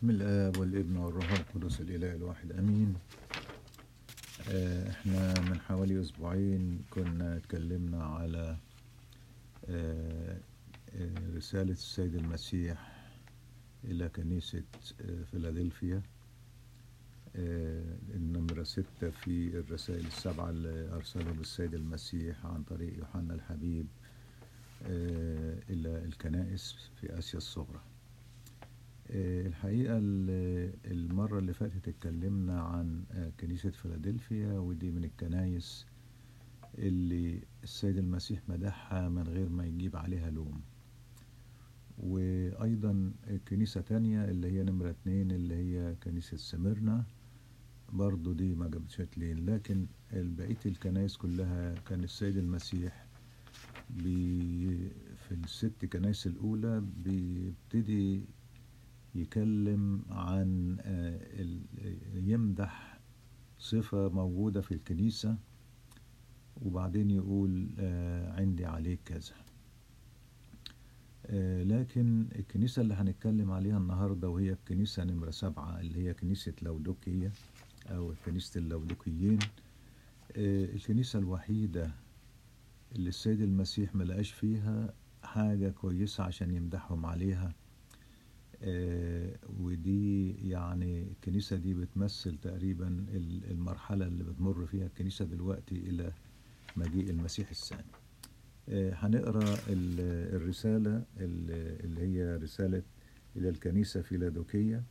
بسم الآب والابن والروح القدس الإله الواحد أمين آه، احنا من حوالي أسبوعين كنا اتكلمنا على آه، آه، رسالة السيد المسيح إلى كنيسة آه، فيلادلفيا آه، النمرة ستة في الرسائل السبعة اللي أرسلهم السيد المسيح عن طريق يوحنا الحبيب آه، إلى الكنائس في آسيا الصغرى آه، الحقيقة ال- المرة اللي فاتت اتكلمنا عن آه، كنيسة فيلادلفيا ودي من الكنايس اللي السيد المسيح مدحها من غير ما يجيب عليها لوم وأيضا كنيسة تانية اللي هي نمرة اتنين اللي هي كنيسة سميرنا برضو دي ما جابتش لين لكن بقية الكنايس كلها كان السيد المسيح بي في الست كنايس الأولى بيبتدي يكلم عن آه، ال- يمدح صفة موجودة في الكنيسة وبعدين يقول آه، عندي عليك كذا آه، لكن الكنيسة اللي هنتكلم عليها النهاردة وهي الكنيسة نمرة سبعة اللي هي كنيسة لودوكية أو كنيسة اللودوكيين آه، الكنيسة الوحيدة اللي السيد المسيح ملقاش فيها حاجة كويسة عشان يمدحهم عليها آه، ودي يعني الكنيسة دي بتمثل تقريبا ال- المرحلة اللي بتمر فيها الكنيسة دلوقتي إلى مجيء المسيح الثاني آه، هنقرا ال- الرسالة ال- اللي هي رسالة إلى الكنيسة فيلادوكية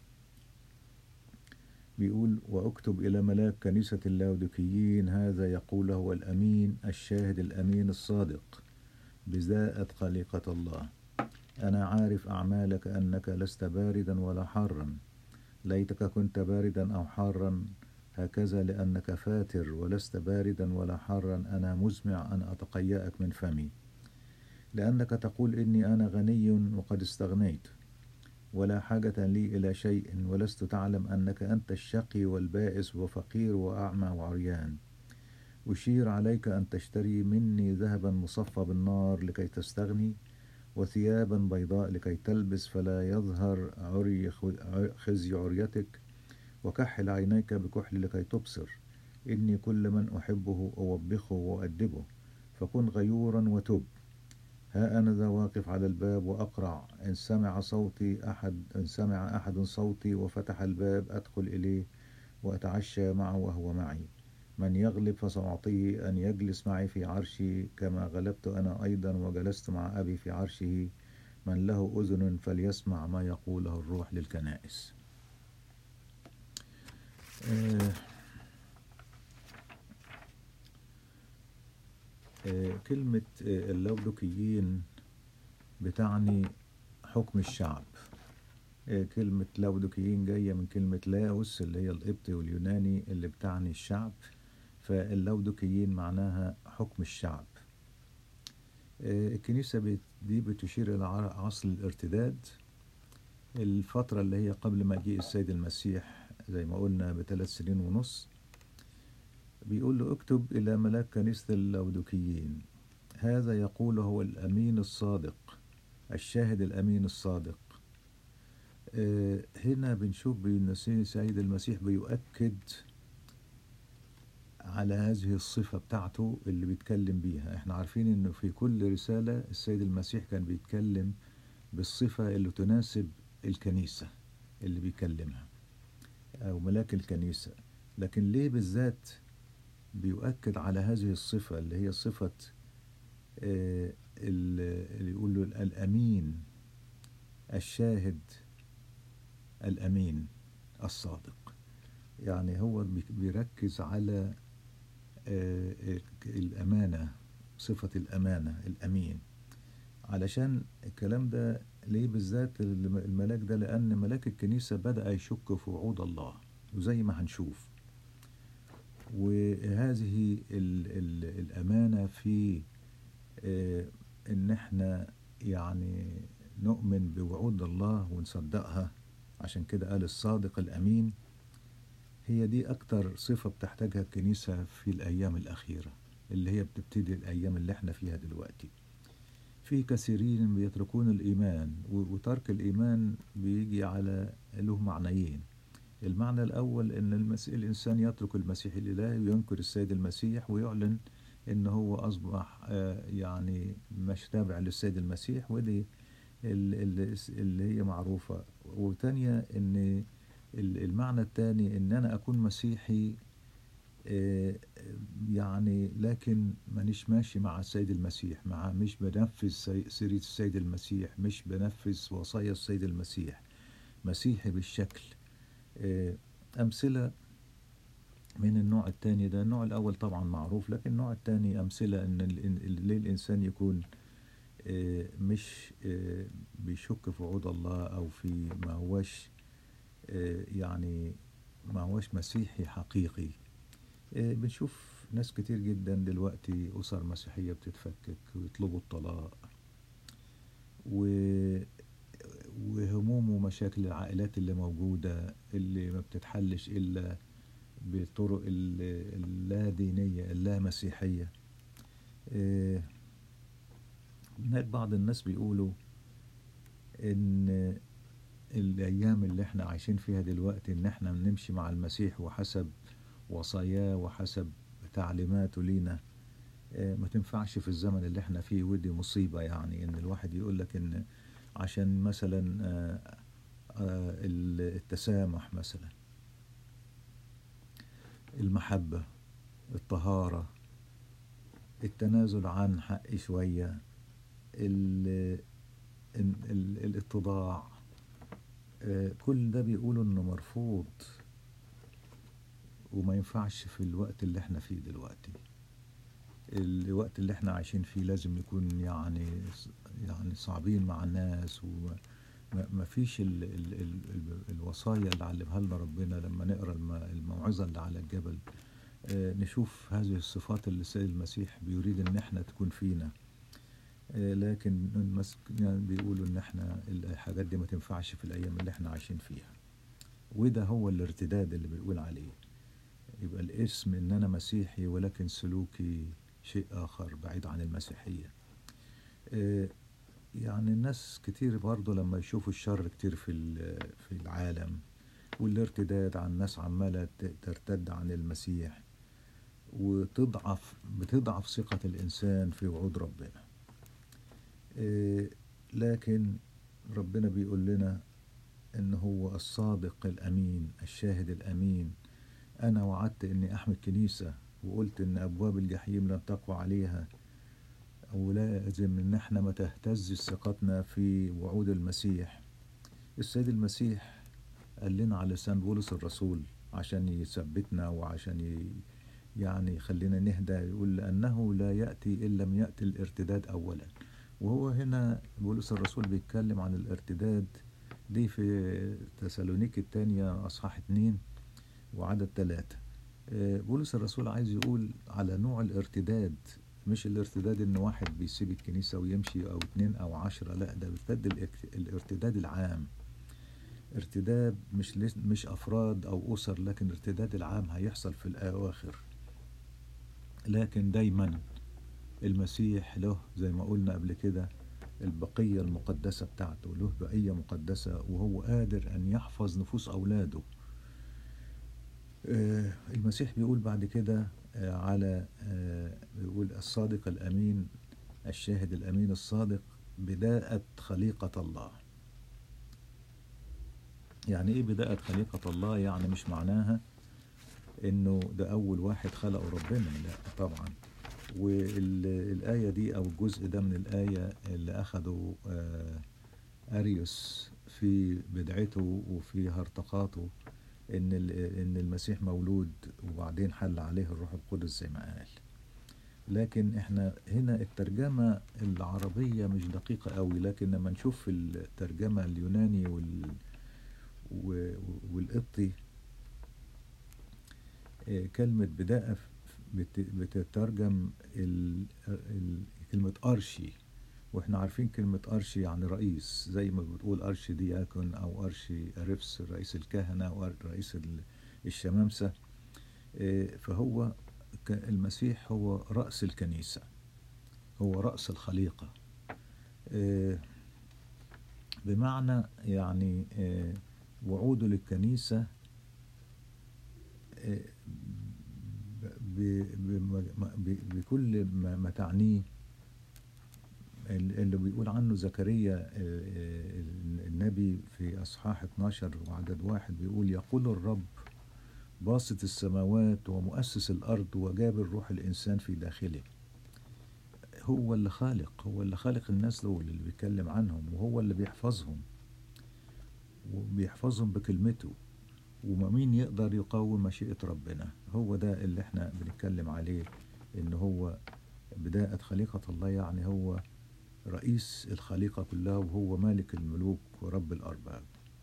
بيقول وأكتب إلى ملاك كنيسة اللاوديكيين هذا يقول هو الأمين الشاهد الأمين الصادق بذاءة خليقة الله أنا عارف أعمالك أنك لست باردا ولا حارا ليتك كنت باردا أو حارا هكذا لأنك فاتر ولست باردا ولا حارا أنا مزمع أن أتقيأك من فمي لأنك تقول إني أنا غني وقد استغنيت ولا حاجة لي إلى شيء ولست تعلم أنك أنت الشقي والبائس وفقير وأعمى وعريان أشير عليك أن تشتري مني ذهبا مصفى بالنار لكي تستغني وثيابا بيضاء لكي تلبس فلا يظهر عري خزي عريتك وكحل عينيك بكحل لكي تبصر إني كل من أحبه أوبخه وأدبه فكن غيورا وتب ها أنا ذا واقف على الباب وأقرع إن سمع صوتي أحد إن سمع أحد صوتي وفتح الباب أدخل إليه وأتعشى معه وهو معي من يغلب فسأعطيه أن يجلس معي في عرشي كما غلبت أنا أيضا وجلست مع أبي في عرشه من له أذن فليسمع ما يقوله الروح للكنائس آه، آه، كلمة آه، اللودوكيين بتعني حكم الشعب آه، كلمة لودوكيين جاية من كلمة لاوس اللي هي القبطي واليوناني اللي بتعني الشعب فاللودوكيين معناها حكم الشعب آه، الكنيسة بت- دي بتشير إلى ع- عصر الارتداد الفترة اللي هي قبل مجيء السيد المسيح زي ما قلنا بثلاث سنين ونص بيقول له اكتب إلى ملاك كنيسة اللودوكيين هذا يقول هو الأمين الصادق الشاهد الأمين الصادق آه، هنا بنشوف بأن السيد المسيح بيؤكد على هذه الصفة بتاعته اللي بيتكلم بيها احنا عارفين انه في كل رسالة السيد المسيح كان بيتكلم بالصفة اللي تناسب الكنيسة اللي بيكلمها او ملاك الكنيسة لكن ليه بالذات بيؤكد على هذه الصفة اللي هي صفة آه، ال- اللي يقول له الأمين الشاهد الأمين الصادق يعني هو بي- بيركز على آه، الأمانة صفة الأمانة الأمين علشان الكلام ده ليه بالذات الم- الملاك ده لأن ملاك الكنيسة بدأ يشك في وعود الله وزي ما هنشوف وهذه ال ال الأمانة في آه، إن إحنا يعني نؤمن بوعود الله ونصدقها عشان كده قال الصادق الأمين هي دي أكتر صفة بتحتاجها الكنيسة في الأيام الأخيرة اللي هي بتبتدي الأيام اللي احنا فيها دلوقتي في كثيرين بيتركون الإيمان و- وترك الإيمان بيجي على له معنيين المعنى الأول أن المس... الإنسان يترك المسيح الإلهي وينكر السيد المسيح ويعلن أن هو أصبح آه، يعني مش تابع للسيد المسيح ودي ال- ال- اللي هي معروفة وتانية أن ال- المعنى الثاني أن أنا أكون مسيحي آه، يعني لكن مانيش ماشي مع السيد المسيح مع مش بنفذ سي- سيرة السيد المسيح مش بنفذ وصايا السيد المسيح مسيحي بالشكل آه، أمثلة من النوع الثاني ده النوع الأول طبعا معروف لكن النوع الثاني أمثلة أن ال- ال- ليه الإنسان يكون آه، مش آه، بيشك في وعود الله أو في ما هوش آه، يعني ما هوش مسيحي حقيقي آه، بنشوف ناس كتير جدا دلوقتي أسر مسيحية بتتفكك ويطلبوا الطلاق و وهموم ومشاكل العائلات اللي موجودة اللي ما بتتحلش إلا بطرق ال- اللا دينية اللا مسيحية آه، هناك بعض الناس بيقولوا إن الأيام اللي احنا عايشين فيها دلوقتي إن احنا نمشي مع المسيح وحسب وصاياه وحسب تعليماته لينا آه، ما تنفعش في الزمن اللي احنا فيه ودي مصيبة يعني إن الواحد يقول لك إن عشان مثلا آه، آه، التسامح مثلا المحبة الطهارة التنازل عن حق شوية ال- ال- ال- الاتضاع آه، كل ده بيقولوا انه مرفوض وما ينفعش في الوقت اللي احنا فيه دلوقتي الوقت اللي احنا عايشين فيه لازم نكون يعني يعني صعبين مع الناس وما فيش ال ال ال ال الوصايا اللي علمها لنا ربنا لما نقرا الم- الموعظة اللي على الجبل آه، نشوف هذه الصفات اللي السيد المسيح بيريد ان احنا تكون فينا آه، لكن المس- يعني بيقولوا ان احنا الحاجات دي ما تنفعش في الايام اللي احنا عايشين فيها وده هو الارتداد اللي بنقول عليه يبقى الاسم ان انا مسيحي ولكن سلوكي شيء اخر بعيد عن المسيحية آه، يعني الناس كتير برضه لما يشوفوا الشر كتير في ال- في العالم والارتداد عن الناس عمالة ت- ترتد عن المسيح وتضعف بتضعف ثقة الإنسان في وعود ربنا إيه، لكن ربنا بيقول لنا إن هو الصادق الأمين الشاهد الأمين أنا وعدت إني أحمي كنيسة وقلت إن أبواب الجحيم لن تقوى عليها ولازم إن إحنا ما تهتزش ثقتنا في وعود المسيح السيد المسيح قال لنا على لسان بولس الرسول عشان يثبتنا وعشان ي... يعني يخلينا نهدى يقول لأنه لا يأتي إن لم يأتي الارتداد أولا وهو هنا بولس الرسول بيتكلم عن الارتداد دي في تسالونيك الثانية أصحاح اتنين وعدد ثلاثة آه، بولس الرسول عايز يقول على نوع الارتداد مش الارتداد ان واحد بيسيب الكنيسة ويمشي او اتنين او عشرة لا ده بيرتد الاك- الارتداد العام ارتداد مش لس- مش افراد او اسر لكن ارتداد العام هيحصل في الاواخر لكن دايما المسيح له زي ما قلنا قبل كده البقية المقدسة بتاعته له بقية مقدسة وهو قادر أن يحفظ نفوس أولاده آه، المسيح بيقول بعد كده آه، على آه، بيقول الصادق الأمين الشاهد الأمين الصادق بداءة خليقة الله يعني إيه بداءة خليقة الله يعني مش معناها إنه ده أول واحد خلقه ربنا لا طبعا والآية دي أو الجزء ده من الآية اللي أخده آه، أريوس في بدعته وفي هرطقاته إن ال- إن المسيح مولود وبعدين حل عليه الروح القدس زي ما قال لكن احنا هنا الترجمة العربية مش دقيقة قوي لكن لما نشوف في الترجمة اليوناني وال و- والقبطي آه، كلمة بداءة ف- بت- بتترجم ال- ال- كلمة أرشي واحنا عارفين كلمة أرشي يعني رئيس زي ما بتقول أرشي دياكون أو أرشي أرفس رئيس الكهنة أو رئيس ال- الشمامسة آه، فهو ك- المسيح هو رأس الكنيسة هو رأس الخليقة آه، بمعنى يعني آه، وعود بيعودوا للكنيسة آه، ب- ب- ب- بكل ما ما تعنيه ال- اللي بيقول عنه زكريا آه، آه، النبي في أصحاح 12 وعدد واحد بيقول يقول الرب باسط السماوات ومؤسس الأرض وجاب الروح الإنسان في داخله هو اللي خالق هو اللي خالق الناس دول اللي بيتكلم عنهم وهو اللي بيحفظهم وبيحفظهم بكلمته ومين يقدر يقاوم مشيئة ربنا هو ده اللي احنا بنتكلم عليه ان هو بداية خليقة الله يعني هو رئيس الخليقة كلها وهو مالك الملوك ورب الأرباب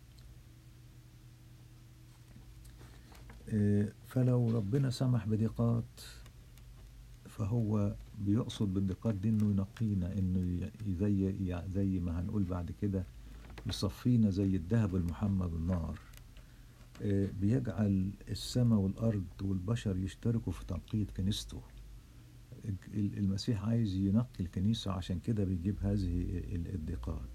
إيه، فلو ربنا سمح بضيقات فهو بيقصد بالضيقات دي انه ينقينا انه ي- زي يع- زي ما هنقول بعد كده يصفينا زي الذهب المحمى بالنار آه، بيجعل السماء والارض والبشر يشتركوا في تنقية كنيسته ال- المسيح عايز ينقي الكنيسة عشان كده بيجيب هذه ال- الضيقات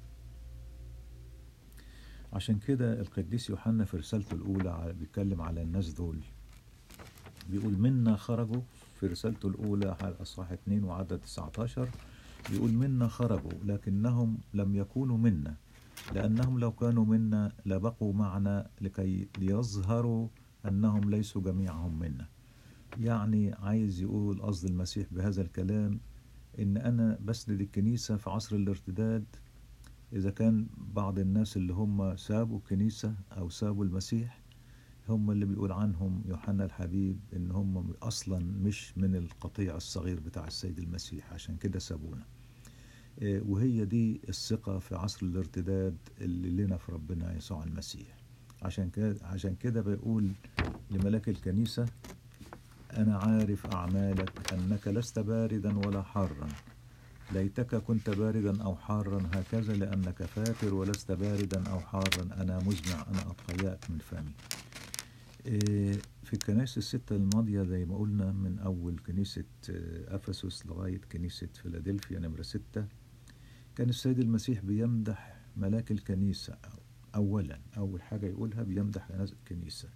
عشان كده القديس يوحنا في رسالته الأولى ع- بيتكلم على الناس دول بيقول منا خرجوا في رسالته الأولى على أصحاح 2 وعدد 19 بيقول منا خرجوا لكنهم لم يكونوا منا لأنهم لو كانوا منا لبقوا معنا لكي ليظهروا أنهم ليسوا جميعهم منا يعني عايز يقول قصد المسيح بهذا الكلام إن أنا بسند الكنيسة في عصر الارتداد إذا كان بعض الناس اللي هم سابوا الكنيسة أو سابوا المسيح هم اللي بيقول عنهم يوحنا الحبيب إن هم أصلا مش من القطيع الصغير بتاع السيد المسيح عشان كده سابونا آه، وهي دي الثقة في عصر الارتداد اللي لنا في ربنا يسوع المسيح عشان كده عشان كده بيقول لملاك الكنيسة أنا عارف أعمالك أنك لست باردا ولا حارا ليتك كنت باردا أو حارا هكذا لأنك فاتر ولست باردا أو حارا أنا مزمع أنا أتقيأك من فمي إيه، في الكنائس الستة الماضية زي ما قلنا من أول كنيسة آه، أفسس لغاية كنيسة فيلادلفيا نمرة ستة كان السيد المسيح بيمدح ملاك الكنيسة أولا أول حاجة يقولها بيمدح الكنيسة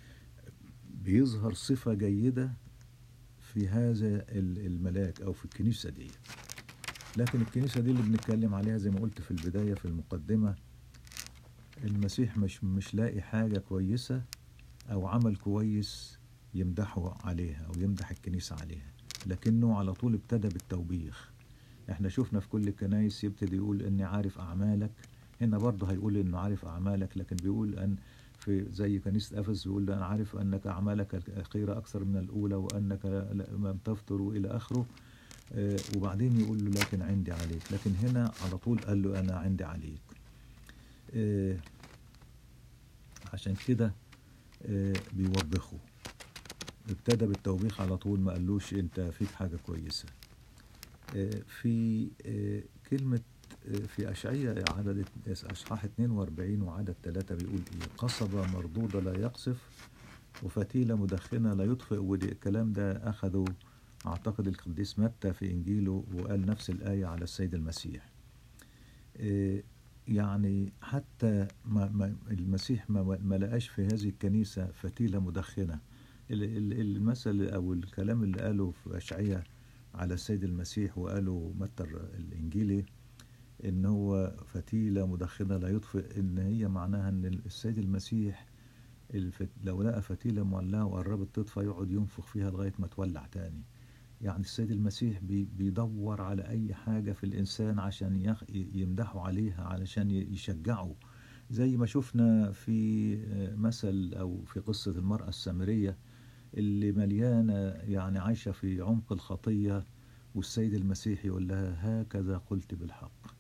بيظهر صفة جيدة في هذا ال- الملاك أو في الكنيسة دي لكن الكنيسة دي اللي بنتكلم عليها زي ما قلت في البداية في المقدمة المسيح مش مش لاقي حاجة كويسة أو عمل كويس يمدحه عليها أو يمدح الكنيسة عليها لكنه على طول ابتدى بالتوبيخ احنا شفنا في كل الكنايس يبتدي يقول اني عارف اعمالك هنا برضه هيقول انه عارف اعمالك لكن بيقول ان في زي كنيسة افس بيقول انا عارف انك اعمالك الاخيرة اكثر من الاولى وانك لم تفطر والى اخره آه، وبعدين يقول له لكن عندي عليك لكن هنا على طول قال له انا عندي عليك آه، عشان كده آه، بيوبخه ابتدى بالتوبيخ على طول ما قالوش انت فيك حاجة كويسة آه، في آه، كلمة آه، في أشعية عدد أصحاح 42 وعدد 3 بيقول إيه قصبة مردودة لا يقصف وفتيلة مدخنة لا يطفئ ودي الكلام ده أخذه أعتقد القديس متى في إنجيله وقال نفس الآية على السيد المسيح آه، يعني حتى ما ما المسيح ما, ما لقاش في هذه الكنيسة فتيلة مدخنة ال- ال- المثل أو الكلام اللي قاله في أشعية على السيد المسيح وقاله متى الر- الإنجيلي إن هو فتيلة مدخنة لا يطفئ إن هي معناها إن السيد المسيح الفت... لو لقى فتيلة مولعة وقربت تطفى يقعد ينفخ فيها لغاية ما تولع تاني يعني السيد المسيح بي... بيدور على أي حاجة في الإنسان عشان يخ... يمدحه عليها علشان ي- يشجعه زي ما شفنا في آه، مثل أو في قصة المرأة السامرية اللي مليانة يعني عايشة في عمق الخطية والسيد المسيح يقول لها هكذا قلت بالحق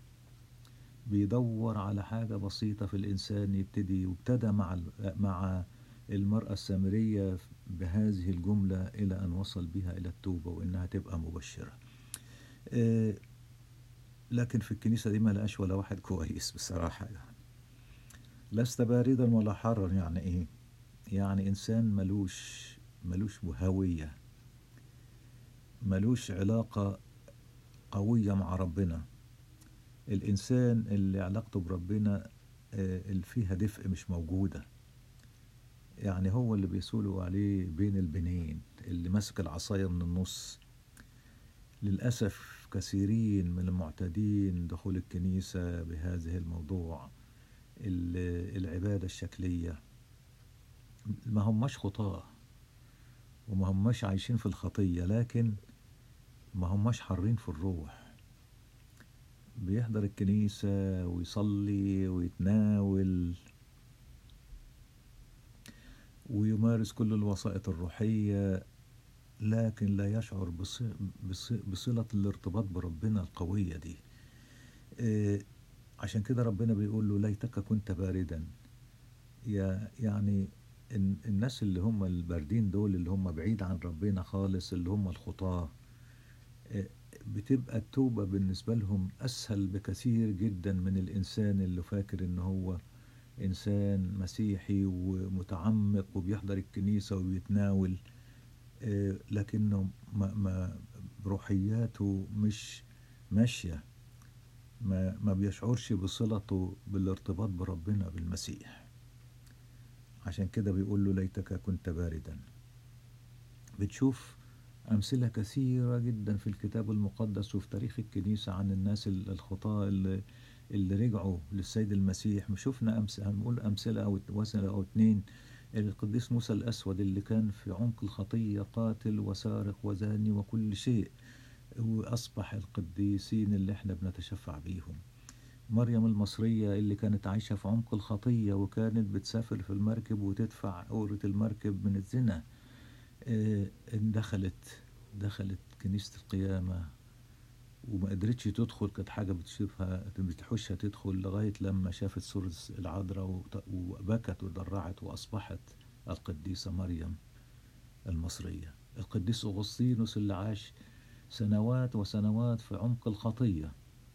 بيدور على حاجة بسيطة في الإنسان يبتدي وابتدى مع ال- مع المرأة السامرية بهذه الجملة إلى أن وصل بها إلى التوبة وإنها تبقى مبشرة آه، لكن في الكنيسة دي ما لقاش ولا واحد كويس بصراحة يعني لست باردا ولا حارا يعني إيه يعني إنسان ملوش ملوش هوية ملوش علاقة قوية مع ربنا الإنسان اللي علاقته بربنا آه، اللي فيها دفء مش موجودة يعني هو اللي بيسولوا عليه بين البنين اللي ماسك العصاية من النص للأسف كثيرين من المعتادين دخول الكنيسة بهذه الموضوع ال- العبادة الشكلية ما هماش خطاة وما هماش عايشين في الخطية لكن ما هماش حارين في الروح بيحضر الكنيسة ويصلي ويتناول ويمارس كل الوسائط الروحية لكن لا يشعر بص- بص- بصلة الارتباط بربنا القوية دي إيه، عشان كده ربنا بيقول له ليتك كنت باردا يا يعني ال- الناس اللي هم الباردين دول اللي هم بعيد عن ربنا خالص اللي هم الخطاة إيه، بتبقى التوبة بالنسبة لهم أسهل بكثير جدا من الإنسان اللي فاكر إن هو إنسان مسيحي ومتعمق وبيحضر الكنيسة وبيتناول آه، لكنه ما ما روحياته مش ماشية ما ما بيشعرش بصلته بالارتباط بربنا بالمسيح عشان كده بيقول له ليتك كنت باردا بتشوف أمثلة كثيرة جدا في الكتاب المقدس وفي تاريخ الكنيسة عن الناس ال- الخطاة اللي, اللي رجعوا للسيد المسيح شفنا أمثلة هنقول أمثلة أو مثلا أو اتنين القديس موسى الأسود اللي كان في عمق الخطية قاتل وسارق وزاني وكل شيء وأصبح القديسين اللي احنا بنتشفع بيهم مريم المصرية اللي كانت عايشة في عمق الخطية وكانت بتسافر في المركب وتدفع أورة المركب من الزنا آه، دخلت دخلت كنيسة القيامة وما قدرتش تدخل كانت حاجة بتشوفها بتحوشها تدخل لغاية لما شافت صورة العذراء وت- وبكت وضرعت وأصبحت القديسة مريم المصرية القديس أغسطينوس اللي عاش سنوات وسنوات في عمق الخطية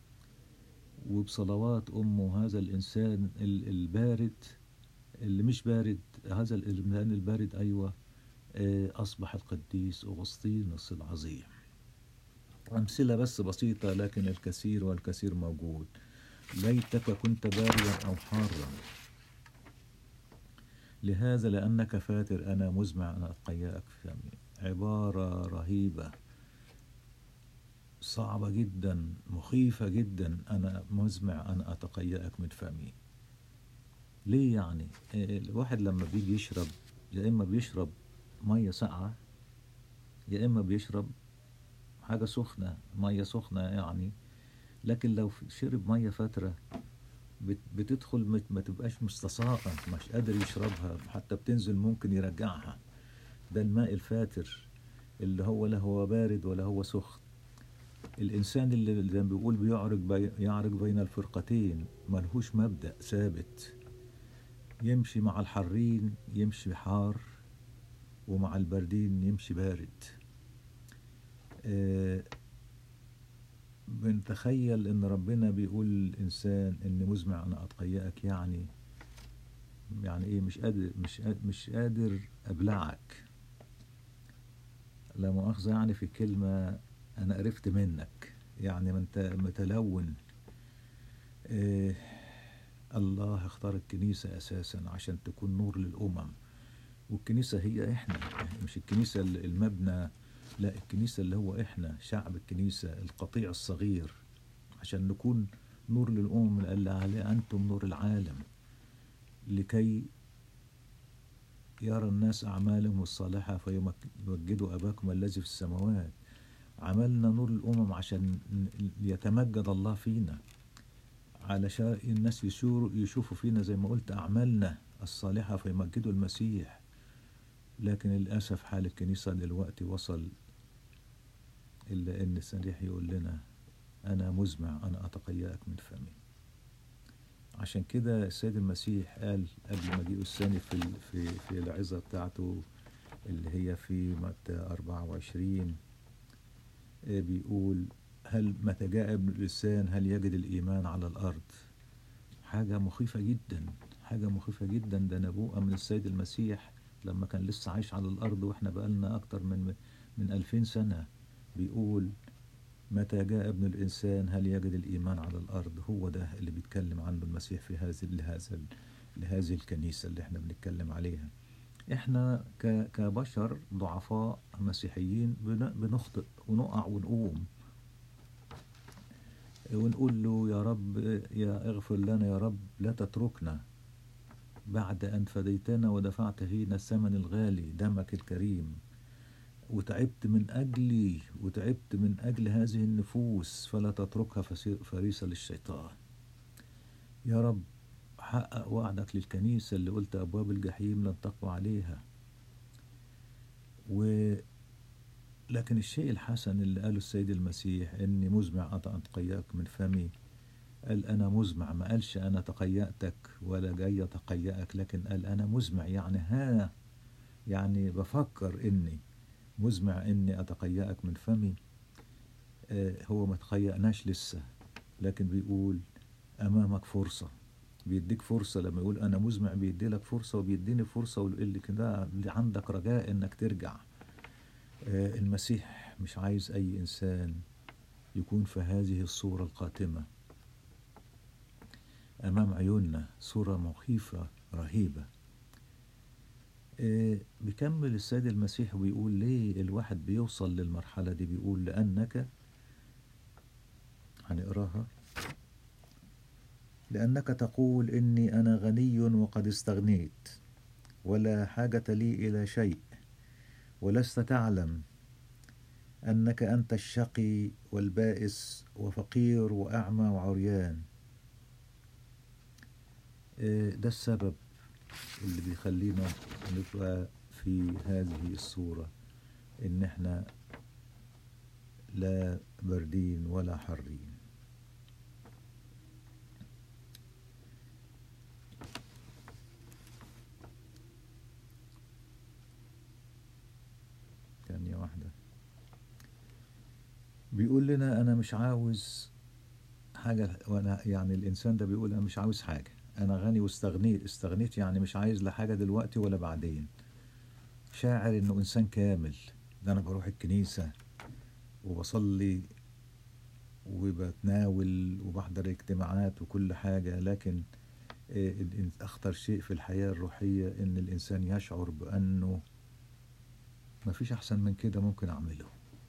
وبصلوات أمه هذا الإنسان ال- البارد اللي مش بارد هذا الإنسان البارد أيوة آه، أصبح القديس أغسطينوس العظيم أمثلة بس بسيطة لكن الكثير والكثير موجود ليتك كنت باردا أو حارا لهذا لأنك فاتر أنا مزمع أن أتقيأك في فمي عبارة رهيبة صعبة جدا مخيفة جدا أنا مزمع أن أتقيأك من فمي ليه يعني آه، الواحد لما بيجي يشرب يا إما بيشرب مية ساقعة يا إما بيشرب حاجة سخنة مية سخنة يعني لكن لو شرب مية فترة بت- بتدخل مت- ما تبقاش مستساقة مش قادر يشربها حتى بتنزل ممكن يرجعها ده الماء الفاتر اللي هو لا هو بارد ولا هو سخن الإنسان اللي زي ما بيقول بيعرج بي يعرج بين الفرقتين ملهوش مبدأ ثابت يمشي مع الحارين يمشي حار ومع الباردين يمشي بارد آه، بنتخيل ان ربنا بيقول للانسان اني مزمع انا اتقيأك يعني يعني ايه مش قادر مش قادر مش قادر ابلعك لا مؤاخذة يعني في كلمة انا قرفت منك يعني ما انت متلون إيه الله اختار الكنيسة اساسا عشان تكون نور للامم والكنيسة هي احنا مش الكنيسة المبنى لا الكنيسة اللي هو احنا شعب الكنيسة القطيع الصغير عشان نكون نور للأمم اللي عليه أنتم نور العالم لكي يرى الناس أعمالهم الصالحة فيمجدوا أباكم الذي في السماوات عملنا نور الأمم عشان يتمجد الله فينا علشان الناس يشوروا يشوفوا فينا زي ما قلت أعمالنا الصالحة فيمجدوا المسيح لكن للأسف حال الكنيسة دلوقتي وصل إلا إن السريح يقول لنا أنا مزمع أنا أتقيأك من فمي عشان كده السيد المسيح قال قبل مجيئه الثاني في ال- في في العظة بتاعته اللي هي في متى 24 آه، بيقول هل متى جاء ابن الإنسان هل يجد الإيمان على الأرض حاجة مخيفة جدا حاجة مخيفة جدا ده نبوءة من السيد المسيح لما كان لسه عايش على الأرض وإحنا بقالنا أكتر من من ألفين سنة بيقول متى جاء ابن الإنسان هل يجد الإيمان على الأرض هو ده اللي بيتكلم عنه المسيح في هذه لهذا لهذه الكنيسة اللي احنا بنتكلم عليها احنا ك- كبشر ضعفاء مسيحيين بن- بنخطئ ونقع ونقوم ونقول له يا رب يا اغفر لنا يا رب لا تتركنا بعد أن فديتنا ودفعت فينا الثمن الغالي دمك الكريم وتعبت من أجلي وتعبت من أجل هذه النفوس فلا تتركها فسي- فريسة للشيطان يا رب حقق وعدك للكنيسة اللي قلت أبواب الجحيم لن تقوى عليها و لكن الشيء الحسن اللي قاله السيد المسيح إني مزمع أن أتقيأك من فمي قال أنا مزمع ما قالش أنا تقيأتك ولا جاي أتقيأك لكن قال أنا مزمع يعني ها يعني بفكر إني مزمع إني أتقيأك من فمي آه هو ما تقيأناش لسه لكن بيقول أمامك فرصة بيديك فرصة لما يقول أنا مزمع بيدي لك فرصة وبيديني فرصة ويقول لي كده اللي عندك رجاء إنك ترجع آه المسيح مش عايز أي إنسان يكون في هذه الصورة القاتمة أمام عيوننا صورة مخيفة رهيبة آه بيكمل السيد المسيح ويقول ليه الواحد بيوصل للمرحلة دي بيقول لأنك هنقراها لأنك تقول إني أنا غني وقد استغنيت ولا حاجة لي إلى شيء ولست تعلم أنك أنت الشقي والبائس وفقير وأعمى وعريان آه، ده السبب اللي بيخلينا نبقى في هذه الصورة إن إحنا لا باردين ولا حارين ثانية واحدة بيقول لنا أنا مش عاوز حاجة وأنا يعني الإنسان ده بيقول أنا مش عاوز حاجة أنا غني واستغنيت استغنيت يعني مش عايز لا حاجة دلوقتي ولا بعدين شاعر إنه إنسان كامل ده أنا بروح الكنيسة وبصلي وبتناول وبحضر اجتماعات وكل حاجة لكن آه، الإن- أخطر شيء في الحياة الروحية إن الإنسان يشعر بأنه مفيش أحسن من كده ممكن أعمله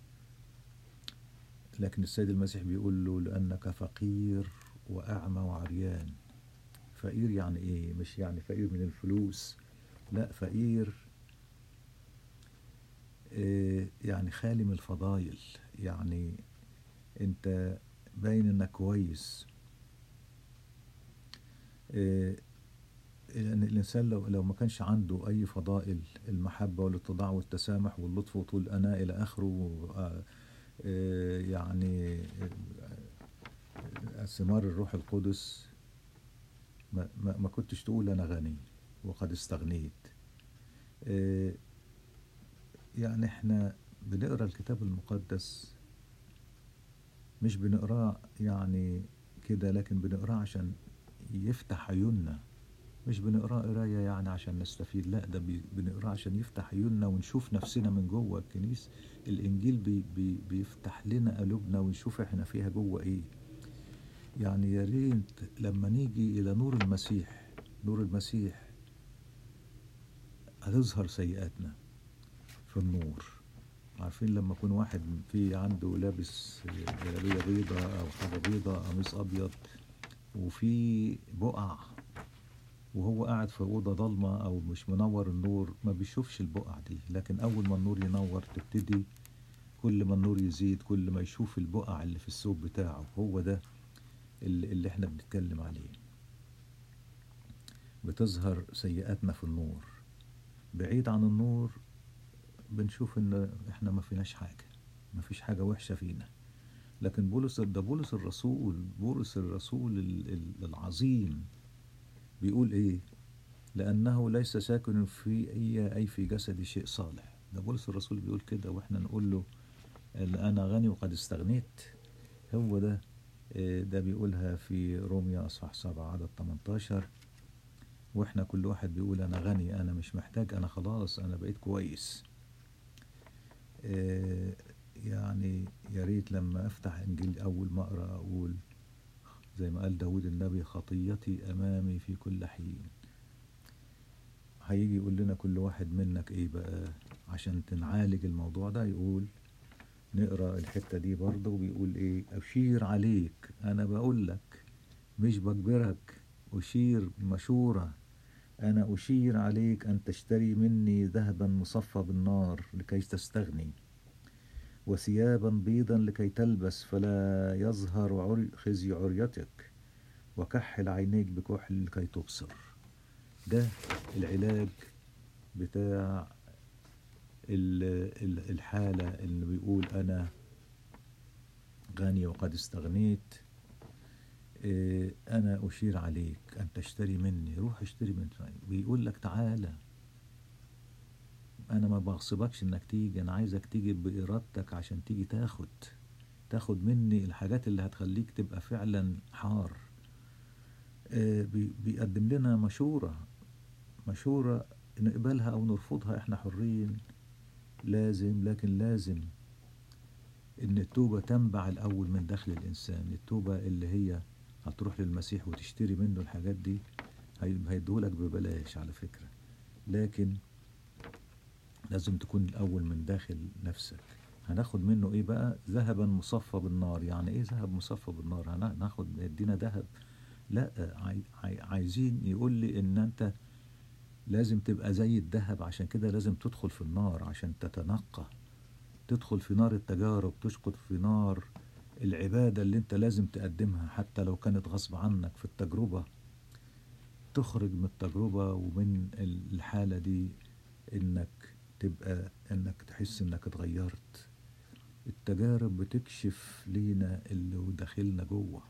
لكن السيد المسيح بيقول له لأنك فقير وأعمى وعريان فقير يعني إيه مش يعني فقير من الفلوس لا فقير آه، يعني خالي من الفضايل يعني انت باين انك كويس آه، لأن الإنسان لو لو ما كانش عنده أي فضائل المحبة والاتضاع والتسامح واللطف وطول الأناة إلى آخره آه، آه، يعني آه، ثمار الروح القدس ما, ما, ما كنتش تقول أنا غني وقد استغنيت آه، يعني احنا بنقرا الكتاب المقدس مش بنقراه يعني كده لكن بنقراه عشان يفتح عيوننا مش بنقراه قراية يعني عشان نستفيد لا ده بي- بنقراه عشان يفتح عيوننا ونشوف نفسنا من جوه الكنيسة الإنجيل بي بي بيفتح لنا قلوبنا ونشوف احنا فيها جوه ايه يعني يا ريت لما نيجي إلى نور المسيح نور المسيح هتظهر سيئاتنا في النور عارفين لما يكون واحد في عنده لابس جلابية بيضة أو حاجة بيضة قميص أبيض وفي بقع وهو قاعد في أوضة ضلمة أو مش منور النور ما بيشوفش البقع دي لكن أول ما النور ينور تبتدي كل ما النور يزيد كل ما يشوف البقع اللي في الثوب بتاعه هو ده اللي, اللي احنا بنتكلم عليه بتظهر سيئاتنا في النور بعيد عن النور بنشوف ان احنا ما فيناش حاجة ما فيش حاجة وحشة فينا لكن بولس ده بولس الرسول بولس الرسول ال- ال- العظيم بيقول ايه لأنه ليس ساكن في أي أي في جسدي شيء صالح ده بولس الرسول بيقول كده واحنا نقول له أنا غني وقد استغنيت هو ده آه، ده بيقولها في روميا أصحاح 7 عدد 18 واحنا كل واحد بيقول أنا غني أنا مش محتاج أنا خلاص أنا بقيت كويس آه، يعني يا ريت لما افتح انجيل اول ما اقرا اقول زي ما قال داود النبي خطيتي امامي في كل حين هيجي يقول لنا كل واحد منك ايه بقى عشان تنعالج الموضوع ده يقول نقرا الحته دي برضه وبيقول ايه اشير عليك انا بقول لك مش بجبرك اشير مشوره انا اشير عليك ان تشتري مني ذهبا مصفى بالنار لكي تستغني وثيابا بيضا لكي تلبس فلا يظهر عري خزي عريتك وكحل عينيك بكحل لكي تبصر ده العلاج بتاع ال- ال- الحالة اللي بيقول أنا غني وقد استغنيت إيه، أنا أشير عليك أن تشتري مني روح اشتري من بيقول لك تعالى أنا ما بغصبكش إنك تيجي أنا عايزك تيجي بإرادتك عشان تيجي تاخد تاخد مني الحاجات اللي هتخليك تبقى فعلا حار آه، بي- بيقدم لنا مشورة مشورة نقبلها أو نرفضها إحنا حرين لازم لكن لازم إن التوبة تنبع الأول من داخل الإنسان التوبة اللي هي هتروح للمسيح وتشتري منه الحاجات دي هي- هيديهولك ببلاش على فكرة لكن لازم تكون الأول من داخل نفسك هناخد منه إيه بقى ذهبا مصفى بالنار يعني إيه ذهب مصفى بالنار هنا- هناخد يدينا ذهب لا عاي- عاي- عايزين يقول لي ان انت لازم تبقى زي الذهب عشان كده لازم تدخل في النار عشان تتنقى تدخل في نار التجارب تشقط في نار العبادة اللي انت لازم تقدمها حتى لو كانت غصب عنك في التجربة تخرج من التجربة ومن الحالة دي انك تبقى انك تحس انك اتغيرت التجارب بتكشف لينا اللي داخلنا جوه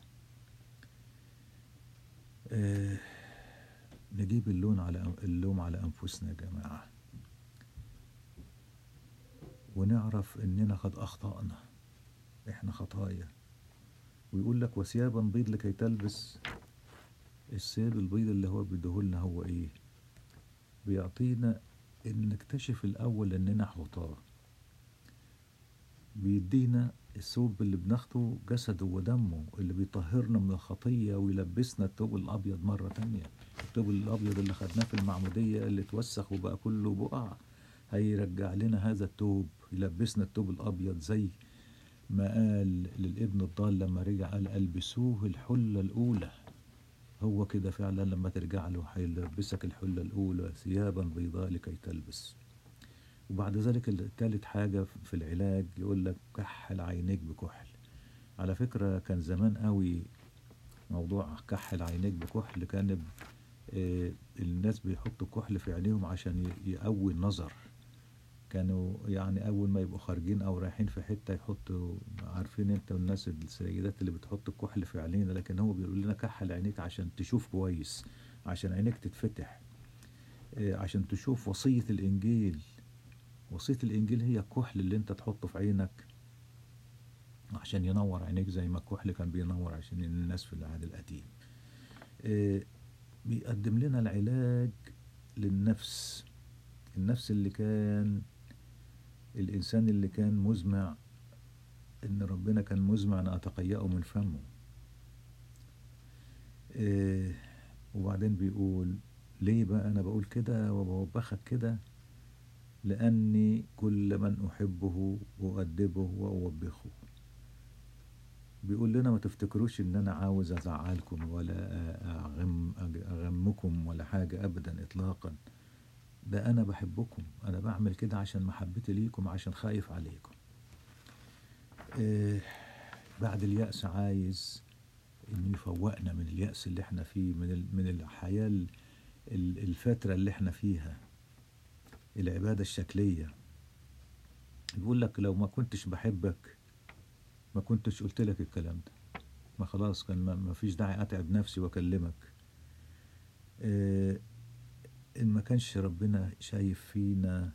آه، نجيب اللون على اللوم على أنفسنا يا جماعة ونعرف إننا قد أخطأنا إحنا خطايا ويقول لك وثيابا بيض لكي تلبس الثياب البيض اللي هو بيديهولنا هو إيه بيعطينا إن نكتشف الأول إننا خطاة بيدينا الثوب اللي بناخده جسده ودمه اللي بيطهرنا من الخطية ويلبسنا الثوب الأبيض مرة تانية الثوب الأبيض اللي خدناه في المعمودية اللي اتوسخ وبقى كله بقع هيرجع لنا هذا الثوب يلبسنا الثوب الأبيض زي ما قال للابن الضال لما رجع قال ألبسوه الحلة الأولى هو كده فعلا لما ترجع له هيلبسك الحلة الأولى ثيابا بيضاء لكي تلبس وبعد ذلك الثالث حاجة في العلاج يقول لك كحل عينيك بكحل على فكرة كان زمان قوي موضوع كحل عينيك بكحل كان ب- آه، الناس بيحطوا كحل في عينيهم عشان ي- يقوي النظر كانوا يعني أول ما يبقوا خارجين أو رايحين في حتة يحطوا عارفين أنت الناس السيدات اللي بتحط الكحل في عينينا لكن هو بيقول لنا كحل عينيك عشان تشوف كويس عشان عينيك تتفتح آه، عشان تشوف وصية الإنجيل وصية الإنجيل هي الكحل اللي أنت تحطه في عينك عشان ينور عينيك زي ما الكحل كان بينور عشان الناس في العهد القديم آه، بيقدم لنا العلاج للنفس النفس اللي كان الإنسان اللي كان مزمع إن ربنا كان مزمع أن أتقيأه من فمه آه، وبعدين بيقول ليه بقى أنا بقول كده وبوبخك كده لأني كل من أحبه أؤدبه وأوبخه بيقول لنا ما تفتكروش ان انا عاوز ازعلكم ولا اغم اغمكم ولا حاجة ابدا اطلاقا ده انا بحبكم انا بعمل كده عشان محبتي ليكم عشان خايف عليكم إيه بعد اليأس عايز انه يفوقنا من اليأس اللي احنا فيه من ال- من الحياة ال- ال- الفترة اللي احنا فيها العبادة الشكلية بيقول لك لو ما كنتش بحبك ما كنتش قلت لك الكلام ده ما خلاص كان ما ما فيش داعي اتعب نفسي واكلمك آه، ان ما كانش ربنا شايف فينا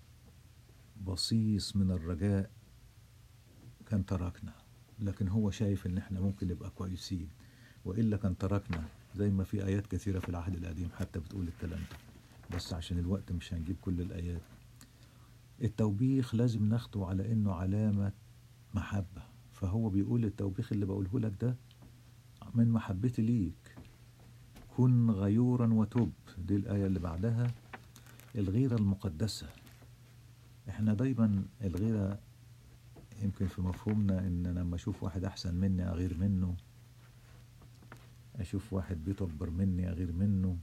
بصيص من الرجاء كان تركنا لكن هو شايف ان احنا ممكن نبقى كويسين والا كان تركنا زي ما في ايات كثيره في العهد القديم حتى بتقول الكلام ده بس عشان الوقت مش هنجيب كل الايات التوبيخ لازم ناخده على انه علامه محبة فهو بيقول التوبيخ اللي بقوله لك ده من محبتي ليك كن غيورا وتب دي الآية اللي بعدها الغيرة المقدسة احنا دايما الغيرة يمكن في مفهومنا ان أنا لما اشوف واحد احسن مني اغير منه اشوف واحد بيتكبر مني اغير منه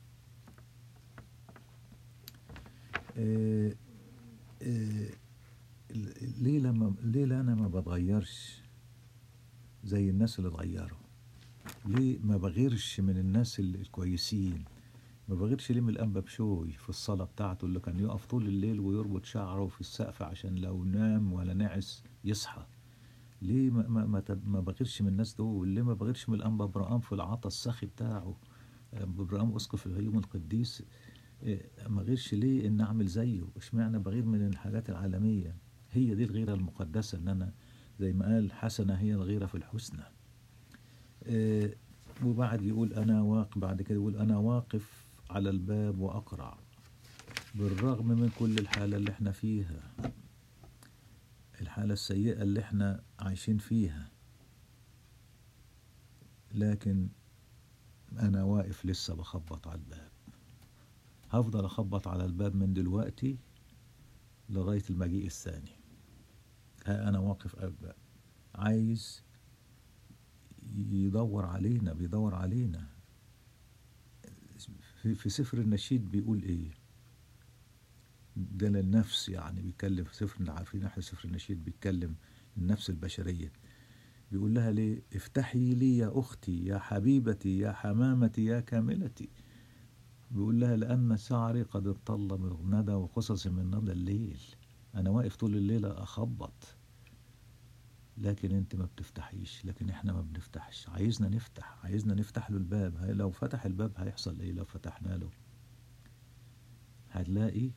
إيه إيه ليه لما ليه لا انا ما بتغيرش زي الناس اللي اتغيروا ليه ما بغيرش من الناس ال- الكويسين ما بغيرش ليه من الانبا بشوي في الصلاه بتاعته اللي كان يقف طول الليل ويربط شعره في السقف عشان لو نام ولا نعس يصحى ليه ما ما ما, تب- ما بغيرش من الناس دول ليه ما بغيرش من الانبا ابراهام في العطا السخي بتاعه أنبا ابراهام اسقف الهيوم القديس إيه، ما غيرش ليه ان اعمل زيه اشمعنى بغير من الحاجات العالميه هي دي الغيره المقدسه ان انا زي ما قال حسنه هي الغيره في الحسنى إيه، وبعد يقول انا واقف بعد كده يقول انا واقف على الباب واقرع بالرغم من كل الحاله اللي احنا فيها الحاله السيئه اللي احنا عايشين فيها لكن انا واقف لسه بخبط على الباب هفضل اخبط على الباب من دلوقتي لغايه المجيء الثاني ها انا واقف على الباب عايز يدور علينا بيدور علينا في, في سفر النشيد بيقول ايه ده للنفس يعني بيتكلم في سفر عارفين احنا سفر النشيد بيتكلم النفس البشريه بيقول لها ليه افتحي لي يا اختي يا حبيبتي يا حمامتي يا كاملتي بيقول لها لأن شعري قد اطل من الندى وقصصي من ندى الليل أنا واقف طول الليل أخبط لكن أنت ما بتفتحيش لكن إحنا ما بنفتحش عايزنا نفتح عايزنا نفتح له الباب هي لو فتح الباب هيحصل إيه لو فتحنا له هتلاقي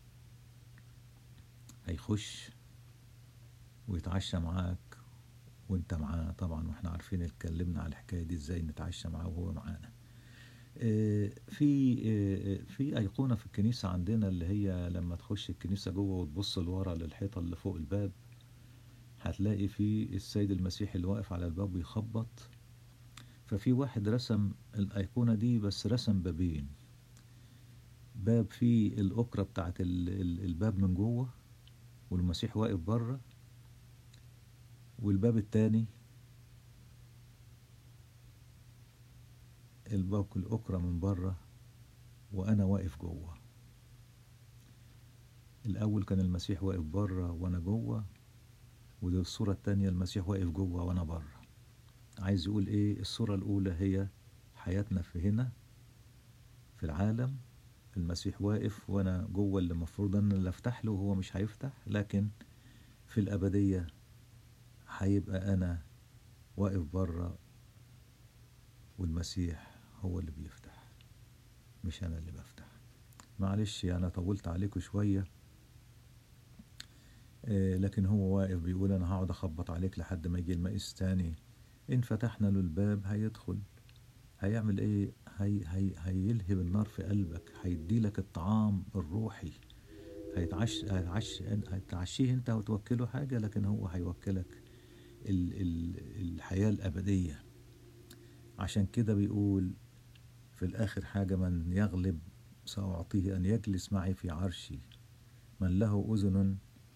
هيخش ويتعشى معاك وانت معاه طبعا واحنا عارفين اتكلمنا على الحكايه دي ازاي نتعشى معاه وهو معانا آه، في آه، في أيقونة في الكنيسة عندنا اللي هي لما تخش الكنيسة جوه وتبص لورا للحيطة اللي فوق الباب هتلاقي في السيد المسيح اللي واقف على الباب بيخبط ففي واحد رسم الأيقونة دي بس رسم بابين باب فيه الأكرة بتاعت ال- ال- الباب من جوه والمسيح واقف بره والباب التاني الباب الأكرة من بره وأنا واقف جوه الأول كان المسيح واقف بره وأنا جوه ودي الصورة التانية المسيح واقف جوه وأنا بره عايز يقول إيه الصورة الأولى هي حياتنا في هنا في العالم المسيح واقف وأنا جوه اللي المفروض أنا اللي أفتح له وهو مش هيفتح لكن في الأبدية هيبقى أنا واقف بره والمسيح هو اللي بيفتح مش أنا اللي بفتح معلش أنا طولت عليكم شوية آه، لكن هو واقف بيقول أنا هقعد أخبط عليك لحد ما يجي المقيس تاني إن فتحنا له الباب هيدخل هيعمل إيه هي هي هيلهب النار في قلبك هيديلك الطعام الروحي هيتعش هيتعش هتعشيه انت وتوكله حاجة لكن هو هيوكلك ال ال الحياة الأبدية عشان كده بيقول في الآخر حاجة من يغلب سأعطيه أن يجلس معي في عرشي من له أذن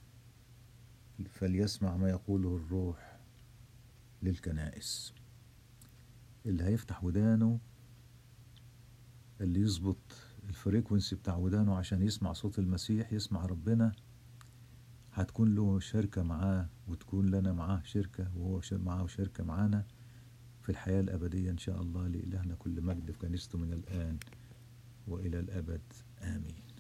فليسمع ما يقوله الروح للكنائس اللي هيفتح ودانه اللي يظبط الفريكونسي بتاع ودانه عشان يسمع صوت المسيح يسمع ربنا هتكون له شركة معاه وتكون لنا معاه شركة وهو شر- معاه شركة معانا في الحياة الأبدية إن شاء الله لإلهنا كل مجد في كنيسته من الآن وإلى الأبد آمين